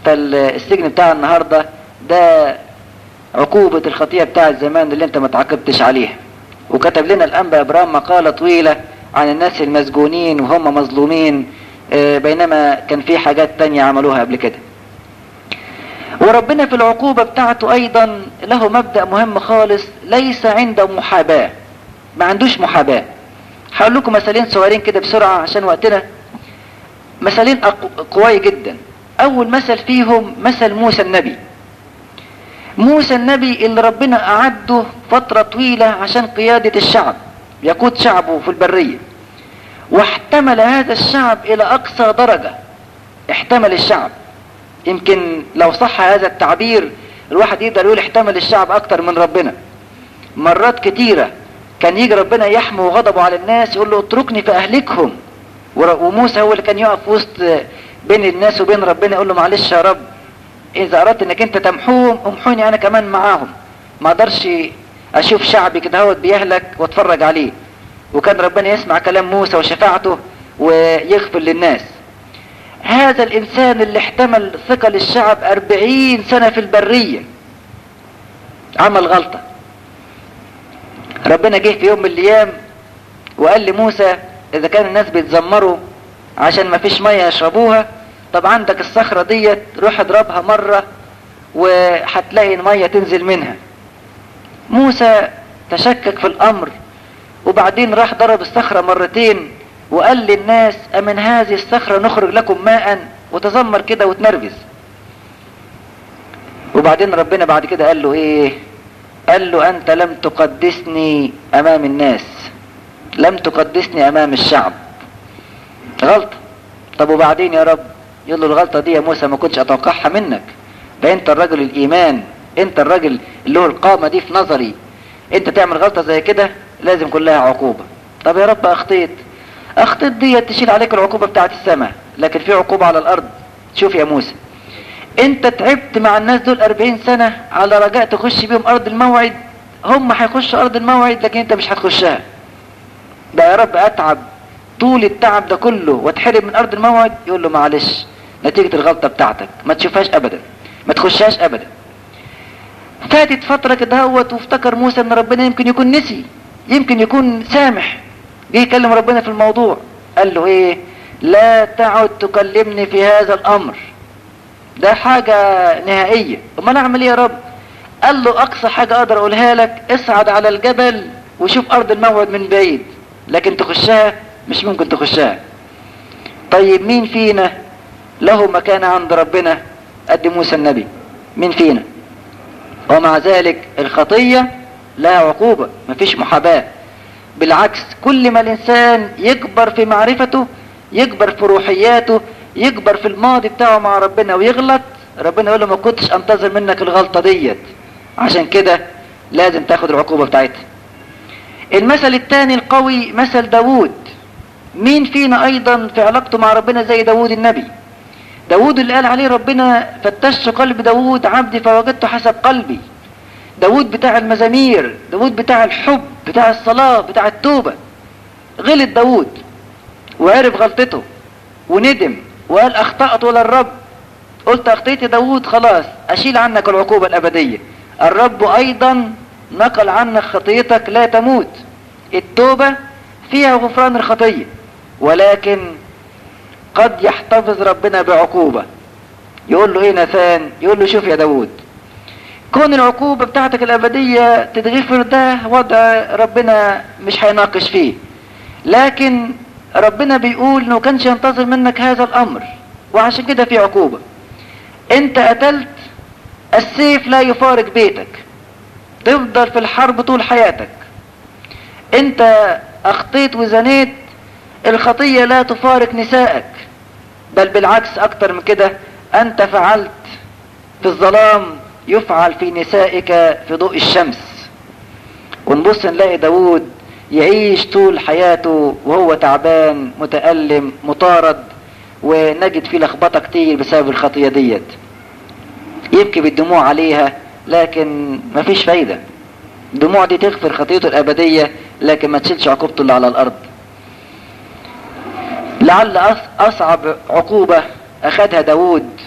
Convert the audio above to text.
فالسجن بتاع النهاردة ده عقوبة الخطيئة بتاع الزمان اللي انت ما تعاقبتش عليها وكتب لنا الأنبا إبراهيم مقالة طويلة عن الناس المسجونين وهم مظلومين آه، بينما كان في حاجات تانية عملوها قبل كده وربنا في العقوبة بتاعته أيضا له مبدأ مهم خالص ليس عنده محاباة ما عندوش محاباة هقول لكم مثالين صغيرين كده بسرعة عشان وقتنا مثالين أق- قوي جدا أول مثل فيهم مثل موسى النبي موسى النبي اللي ربنا أعده فترة طويلة عشان قيادة الشعب يقود شعبه في البرية واحتمل هذا الشعب إلى أقصى درجة احتمل الشعب يمكن لو صح هذا التعبير الواحد يقدر يقول احتمل الشعب أكتر من ربنا مرات كتيرة كان يجي ربنا يحمو غضبه على الناس يقول له اتركني فأهلكهم ور- وموسى هو اللي كان يقف وسط بين الناس وبين ربنا يقول له معلش يا رب اذا اردت انك انت تمحوهم امحوني انا كمان معاهم ما اقدرش اشوف شعبي كده هو بيهلك واتفرج عليه وكان ربنا يسمع كلام موسى وشفاعته ويغفر للناس هذا الانسان اللي احتمل ثقل الشعب اربعين سنة في البرية عمل غلطة ربنا جه في يوم من الايام وقال لموسى اذا كان الناس بيتذمروا عشان ما فيش مية يشربوها طب عندك الصخرة ديت روح اضربها مرة وهتلاقي المية تنزل منها موسى تشكك في الامر وبعدين راح ضرب الصخرة مرتين وقال للناس امن هذه الصخرة نخرج لكم ماء وتذمر كده وتنرفز وبعدين ربنا بعد كده قال له ايه قال له انت لم تقدسني امام الناس لم تقدسني امام الشعب غلطة طب وبعدين يا رب يقول له الغلطة دي يا موسى ما كنتش اتوقعها منك ده انت الراجل الايمان انت الراجل اللي هو القامة دي في نظري انت تعمل غلطة زي كده لازم كلها عقوبة طب يا رب اخطيت اخطيت دي تشيل عليك العقوبة بتاعت السماء لكن في عقوبة على الارض شوف يا موسى انت تعبت مع الناس دول اربعين سنة على رجاء تخش بيهم ارض الموعد هم هيخشوا ارض الموعد لكن انت مش هتخشها ده يا رب اتعب طول التعب ده كله واتحرم من ارض الموعد يقول له معلش نتيجة الغلطة بتاعتك ما تشوفهاش ابدا ما تخشهاش ابدا فاتت فترة كده هوت وافتكر موسى ان ربنا يمكن يكون نسي يمكن يكون سامح جه يكلم ربنا في الموضوع قال له ايه لا تعد تكلمني في هذا الامر ده حاجة نهائية امال اعمل ايه يا رب قال له اقصى حاجة اقدر اقولها لك اصعد على الجبل وشوف ارض الموعد من بعيد لكن تخشها مش ممكن تخشها طيب مين فينا له مكانة عند ربنا قد موسى النبي مين فينا ومع ذلك الخطية لها عقوبة مفيش محاباة بالعكس كل ما الانسان يكبر في معرفته يكبر في روحياته يكبر في الماضي بتاعه مع ربنا ويغلط ربنا يقول له ما كنتش انتظر منك الغلطة ديت عشان كده لازم تاخد العقوبة بتاعتها المثل الثاني القوي مثل داوود مين فينا ايضا في علاقته مع ربنا زي داوود النبي داوود اللي قال عليه ربنا فتشت قلب داوود عبدي فوجدته حسب قلبي داوود بتاع المزامير داوود بتاع الحب بتاع الصلاة بتاع التوبة غلط داوود وعرف غلطته وندم وقال اخطأت ولا الرب قلت اخطيت يا داوود خلاص اشيل عنك العقوبة الابدية الرب ايضا نقل عنك خطيتك لا تموت التوبة فيها غفران الخطية ولكن قد يحتفظ ربنا بعقوبة يقول له ايه نثان يقول له شوف يا داود كون العقوبة بتاعتك الابدية تتغفر ده وضع ربنا مش هيناقش فيه لكن ربنا بيقول انه كانش ينتظر منك هذا الامر وعشان كده في عقوبة انت قتلت السيف لا يفارق بيتك تفضل في الحرب طول حياتك انت اخطيت وزنيت الخطية لا تفارق نسائك بل بالعكس اكتر من كده انت فعلت في الظلام يفعل في نسائك في ضوء الشمس ونبص نلاقي داود يعيش طول حياته وهو تعبان متألم مطارد ونجد فيه لخبطة كتير بسبب الخطية ديت يبكي بالدموع عليها لكن مفيش فايدة الدموع دي تغفر خطيته الأبدية لكن ما تشيلش عقوبته اللي على الأرض لعل أصعب عقوبة أخذها داود